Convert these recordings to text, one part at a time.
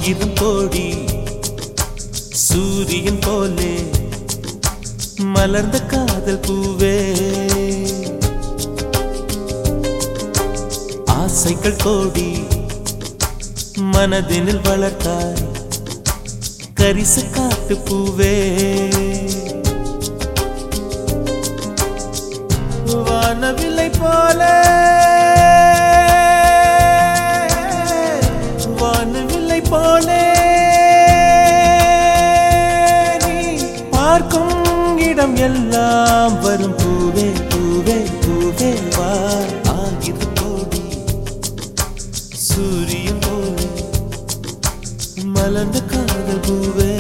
ஆயிரம் கோடி சூரியன் போலே மலர்ந்த காதல் பூவே ஆசைகள் கோடி மனதினில் வளர்த்தாய் கரிசு காட்டு பூவே வானவில்லை போல வானவில்லை போலே நீ பார்க்கும் இடம் எல்லாம் வரும் பூவே பூவே பூவே வா ஆயிரம் கோடி சூரியன் போலே மலர்ந்த காதல் பூவே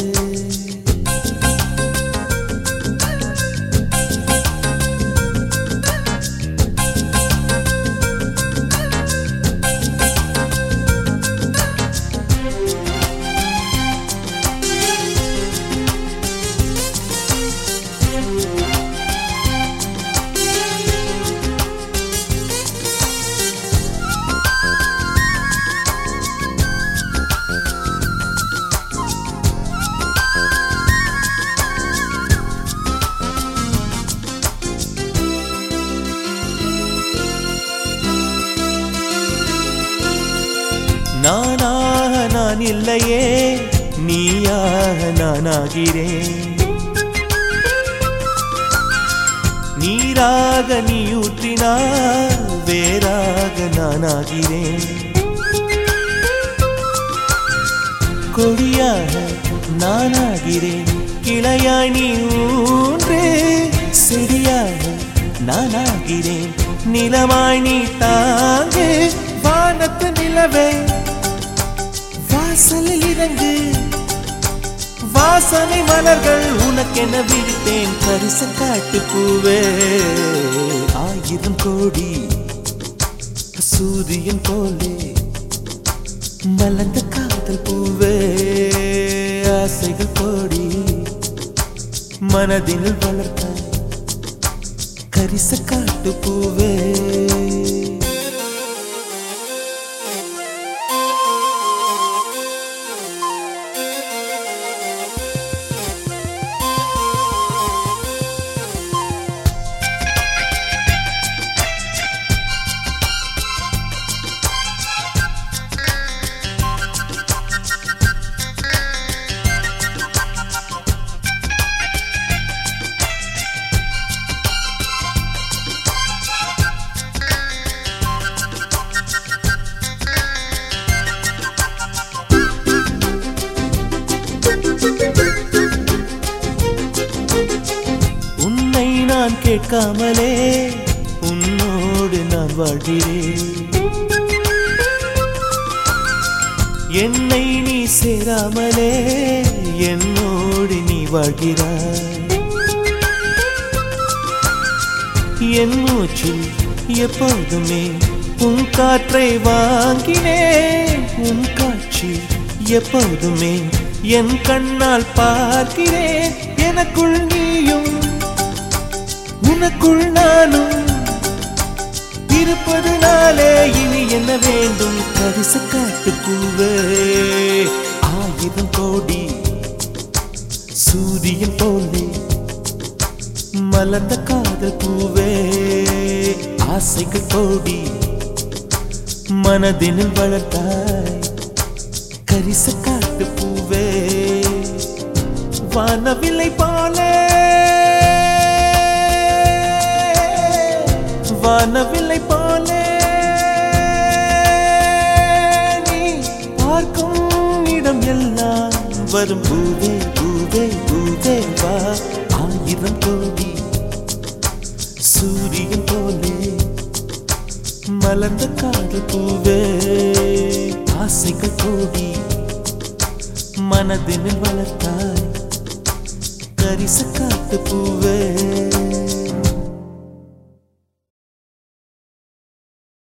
நானாக நான் இல்லையே நீயாக நானாகிறேன் நீராக நீ ஊற்றினால் வேறாக நானாகிறேன் கொடியாக நானாகிறேன் கிளையாய் நீ ஊன்று செடியாக நானாகிறேன் நிலமாய் நீ தாங்கு வானத்து நிலவே வாசலில் இறங்கு வாசனை மலர்கள் உனக்கென விரித்தேன் பரிச காட்டு பூவே ஆயிரம் கோடி சூரியன் போலே மலர்ந்த காதல் பூவே ஆசைகள் கோடி மனதினில் வளர்த்த கரிச காட்டு பூவே உன்னை நான் கேட்காமலே உன்னோடு நான் வாழ்கிறேன் என்னை நீ சேராமலே என்னோடு நீ வாழ்கிறாய் என் மூச்சில் எப்போதுமே உன் காற்றை வாங்கினேன் உன் காட்சி எப்போதுமே என் கண்ணால் பார்க்கிறேன் எனக்குள் நீயும் உனக்குள் நானும் இருப்பதுனாலே இனி என்ன வேண்டும் கரிச காட்டு பூவே ஆயிரம் கோடி சூரியன் போலே மலர்ந்த காதல் பூவே ஆசைகள் கோடி மனதினில் வளர்த்தாய் கரிச காட்டு பூவே வானவில்லை போலே வானவில்லை போலே நீ பார்க்கும் இடம் எல்லாம் வரும் பூவே பூவே பூவே வா ஆயிரம் கோடி சூரியன் போலே மலர்ந்த காதல் பூவே ஆசைகள் கோடி மனதினில் வளர்த்தாய் கரிச காத்து பூவே